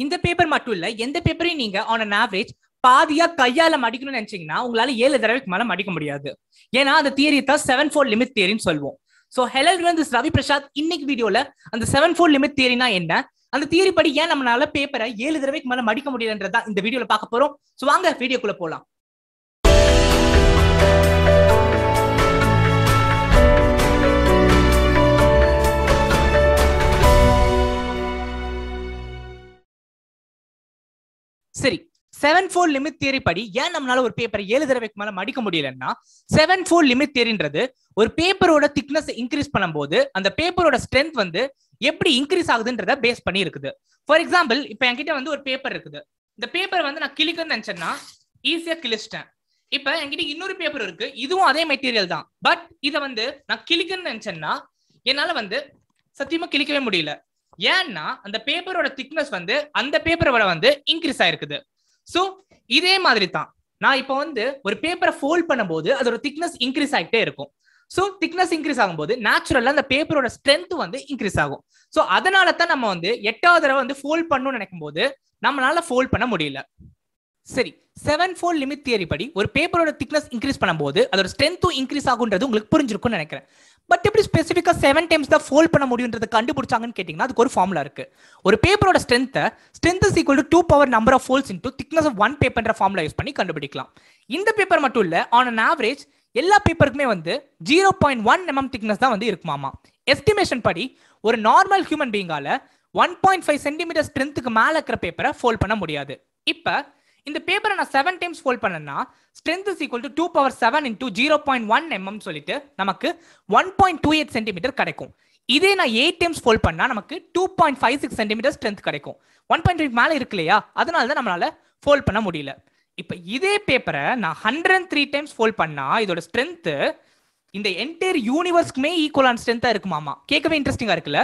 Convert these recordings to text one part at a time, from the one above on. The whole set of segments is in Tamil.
இந்த பேப்பர் மட்டும் இல்ல எந்த பேப்பரையும் நீங்க ஆன் அன் ஆவரேஜ் பாதியா கையால மடிக்கணும்னு நினைச்சீங்கன்னா உங்களால ஏழு தடவைக்கு மேல மடிக்க முடியாது ஏன்னா அந்த தியரி தான் செவன் ஃபோர் லிமிட் தியரின்னு சொல்லுவோம் so hello this Ravi Prasad இன்னைக்கு வீடியோல அந்த செவன் ஃபோர் லிமிட் தியரினா என்ன அந்த தியரி படி ஏன் நம்மளால பேப்பரை ஏழு தடவைக்கு மேல மடிக்க முடியலன்றதா இந்த வீடியோல பார்க்க போறோம் சோ வாங்க வீடியோக்குள்ள போலாம் சரி செவன் ஃபோர் லிமிட் தியரி படி ஏன் நம்மளால ஒரு பேப்பரை ஏழு தடவைக்கு மேல மடிக்க முடியலன்னா செவன் ஃபோர் லிமிட் தியரின்றது ஒரு பேப்பரோட திக்னஸ் இன்க்ரீஸ் பண்ணும்போது அந்த பேப்பரோட ஸ்ட்ரென்த் வந்து எப்படி இன்க்ரீஸ் ஆகுதுன்றத பேஸ் பண்ணி இருக்குது ஃபார் எக்ஸாம்பிள் இப்போ என்கிட்ட வந்து ஒரு பேப்பர் இருக்குது இந்த பேப்பர் வந்து நான் கிளிக்கன்னு நினைச்சேன்னா ஈஸியா கிழிச்சிட்டேன் இப்ப என்கிட்ட இன்னொரு பேப்பர் இருக்கு இதுவும் அதே மெட்டீரியல் தான் பட் இதை வந்து நான் கிளிக்கன்னு நினைச்சேன்னா என்னால வந்து சத்தியமா கிளிக்கவே முடியல ஏன்னா அந்த பேப்பரோட திக்னஸ் வந்து அந்த பேப்பரை வந்து இன்க்ரீஸ் ஆயிருக்குது ஸோ இதே மாதிரி தான் நான் இப்போ வந்து ஒரு பேப்பரை ஃபோல்ட் பண்ணும்போது அதோட திக்னஸ் இன்க்ரீஸ் ஆகிட்டே இருக்கும் ஸோ திக்னஸ் இன்க்ரீஸ் ஆகும்போது நேச்சுரலா அந்த பேப்பரோட ஸ்ட்ரென்த் வந்து இன்க்ரீஸ் ஆகும் ஸோ அதனால தான் நம்ம வந்து எட்டாவது தடவை வந்து ஃபோல்ட் பண்ணணும்னு நினைக்கும் போது நம்மளால ஃபோல்ட் பண்ண முடியல சரி செவன் ஃபோல் லிமிட் தியரி படி ஒரு பேப்பரோட திக்னஸ் இன்க்ரீஸ் பண்ணும்போது அதோட ஸ்ட்ரென்த்தும் இன்க்ரீஸ் ஆகுன்றது உங்களுக்கு புரிஞ்சிருக்கும்னு நினைக்கிறேன் பட் எப்படி ஸ்பெசிஃபிக்காக செவன் டைம்ஸ் தான் ஃபோல்ட் பண்ண முடியுன்றதை கண்டுபிடிச்சாங்கன்னு கேட்டிங்கன்னா அதுக்கு ஒரு ஃபார்முலா இருக்கு ஒரு பேப்பரோட ஸ்ட்ரென்த்தை strength is equal to two power number of folds into thickness of one பேப்பர்ன்ற ஃபார்முலா யூஸ் பண்ணி கண்டுபிடிக்கலாம் இந்த பேப்பர் மட்டும் இல்லை ஆன் அன் ஆவரேஜ் எல்லா பேப்பருக்குமே வந்து zero point one MM thickness தான் வந்து இருக்குமாமா எஸ்டிமேஷன் படி ஒரு நார்மல் ஹியூமன் பீங்கால ஒன் பாயிண்ட் ஃபைவ் சென்டிமீட்டர் ஸ்ட்ரென்த்துக்கு மேலே இருக்கிற பேப்பரை ஃபோல்ட் பண்ண முடியாது இப்போ இந்த பேப்பரை நான் செவன் டைம்ஸ் ஃபோல்ட் பண்ணேன்னா strength is equal to two power seven into zero point one MM சொல்லிட்டு நமக்கு one point two eight centimetre கிடைக்கும் இதே நான் எயிட் டைம்ஸ் ஃபோல்ட் பண்ணா நமக்கு two point five six centimetre strength கிடைக்கும் ஒன் பாயிண்ட் எயிட் மேலே இருக்கு இல்லையா அதனால தான் நம்மளால ஃபோல்ட் பண்ண முடியல இப்போ இதே பேப்பரை நான் ஹண்ட்ரட் த்ரீ டைம்ஸ் ஃபோல்ட் பண்ணா இதோட ஸ்ட்ரென்த் இந்த என்டையர் யூனிவர்ஸ்க்குமே ஈக்குவலான ஸ்ட்ரென்த்தா இருக்குமாமா கேட்கவே இன்ட்ரெஸ்டிங்கா இருக்குல்ல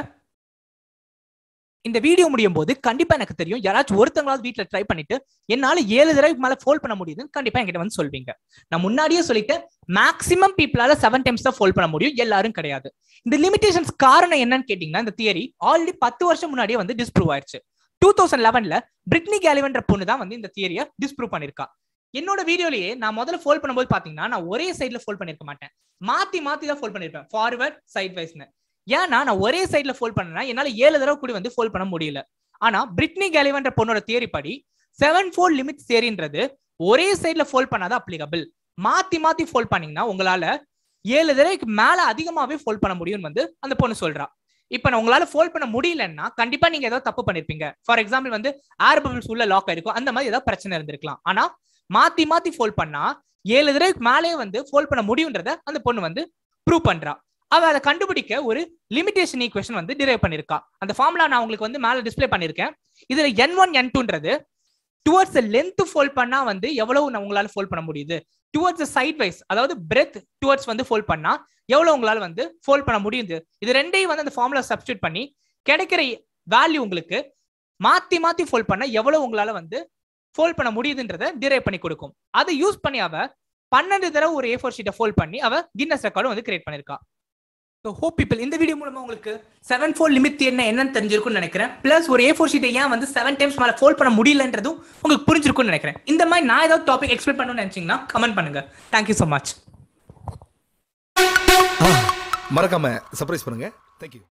இந்த வீடியோ முடியும் போது கண்டிப்பா எனக்கு தெரியும் யாராச்சும் ஒருத்தங்களாவது வீட்டுல ட்ரை பண்ணிட்டு என்னால ஏழு தடவைக்கு மேல ஃபோல்ட் பண்ண முடியுதுன்னு கண்டிப்பா என்கிட்ட வந்து சொல்வீங்க நான் முன்னாடியே சொல்லிட்டேன் மேக்ஸிமம் பீப்புளால செவன் டைம்ஸ் தான் ஃபோல்ட் பண்ண முடியும் எல்லாரும் கிடையாது இந்த லிமிடேஷன்ஸ் காரணம் என்னன்னு கேட்டீங்கன்னா இந்த தியரி ஆல்ரெடி பத்து வருஷம் முன்னாடியே வந்து டிஸ்ப்ரூவ் ஆயிடுச்சு டூ தௌசண்ட் லெவன்ல பிரிட்னி கேலிவன்ற பொண்ணு தான் வந்து இந்த தியரியை டிஸ்ப்ரூவ் பண்ணிருக்கா என்னோட வீடியோலயே நான் முதல்ல ஃபோல்ட் பண்ணும்போது பாத்தீங்கன்னா நான் ஒரே சைட்ல ஃபோல்ட் பண்ணிருக்க மாட்டேன் மாத்தி மாத்தி தான் ஃபோல்ட் பண்ணிருப்பேன் ஃபார்வர்ட் சைட் வைஸ்னு ஏன்னா நான் ஒரே சைட்ல ஃபோல்ட் பண்ணேன்னா என்னால ஏழு தடவை கூட வந்து ஃபோல்ட் பண்ண முடியல ஆனா பிரிட்னி கேலிவன்ற பொண்ணோட தியரி படி செவன் ஃபோல் லிமிட் தியரின்றது ஒரே சைட்ல ஃபோல்ட் பண்ணாதான் அப்ளிகபிள் மாத்தி மாத்தி ஃபோல்ட் பண்ணீங்கன்னா உங்களால ஏழு தடவைக்கு மேல அதிகமாவே ஃபோல்ட் பண்ண முடியும்னு வந்து அந்த பொண்ணு சொல்றா இப்ப நான் உங்களால ஃபோல்ட் பண்ண முடியலன்னா கண்டிப்பா நீங்க ஏதாவது தப்பு பண்ணிருப்பீங்க ஃபார் எக்ஸாம்பிள் வந்து ஏர் பபிள்ஸ் உள்ள லாக் ஆயிருக்கும் அந்த மாதிரி ஏதாவது பிரச்சனை இருந்திருக்கலாம் ஆனா மாத்தி மாத்தி ஃபோல்ட் பண்ணா ஏழு தடவைக்கு மேலே வந்து ஃபோல்ட் பண்ண முடியுன்றத அந்த பொண்ணு வந்து ப்ரூவ் பண்றா அவ அதை கண்டுபிடிக்க ஒரு லிமிடேஷன் ஈக்குவேஷன் வந்து டிரைவ் பண்ணிருக்கா அந்த ஃபார்முலா நான் உங்களுக்கு வந்து மேல டிஸ்பிளே பண்ணிருக்கேன் இதுல என் ஒன் என் டூன்றது டுவர்ட்ஸ் லென்த் ஃபோல்ட் பண்ணா வந்து எவ்வளவு உங்களால ஃபோல்ட் பண்ண முடியுது டுவர்ட்ஸ் சைட் வைஸ் அதாவது பிரெத் டுவர்ட்ஸ் வந்து ஃபோல்ட் பண்ணா எவ்வளவு உங்களால வந்து ஃபோல்ட் பண்ண முடியுது இது ரெண்டையும் வந்து அந்த ஃபார்முலா சப்ஸ்டியூட் பண்ணி கிடைக்கிற வேல்யூ உங்களுக்கு மாத்தி மாத்தி ஃபோல்ட் பண்ணா எவ்வளவு உங்களால வந்து ஃபோல்ட் பண்ண முடியுதுன்றத டிரைவ் பண்ணி கொடுக்கும் அதை யூஸ் பண்ணி அவ பன்னெண்டு தடவை ஒரு ஏ ஃபோர் ஷீட்டை ஃபோல்ட் பண்ணி அவ கின்னஸ் ரெக்கார்டும் வந்து கிரியேட் பண்ணிருக்கா ஸோ ஹோப் பீப்பிள் இந்த வீடியோ மூலமா உங்களுக்கு செவன் ஃபோர் லிமிட் என்ன என்னன்னு தெரிஞ்சிருக்கும்னு நினைக்கிறேன் பிளஸ் ஒரு ஏ ஃபோர் ஷீட்டை ஏன் வந்து செவன் டைம்ஸ் மேலே ஃபோல்ட் பண்ண முடியலன்றதும் உங்களுக்கு புரிஞ்சிருக்கும்னு நினைக்கிறேன் இந்த மாதிரி நான் ஏதாவது டாபிக் எக்ஸ்பிளைன் பண்ணணும்னு நினைச்சீங்கன்னா கமெண்ட் பண்ணுங்க தேங்க்யூ ஸோ மச் மறக்காம சர்ப்ரைஸ் பண்ணுங்க தேங்க்யூ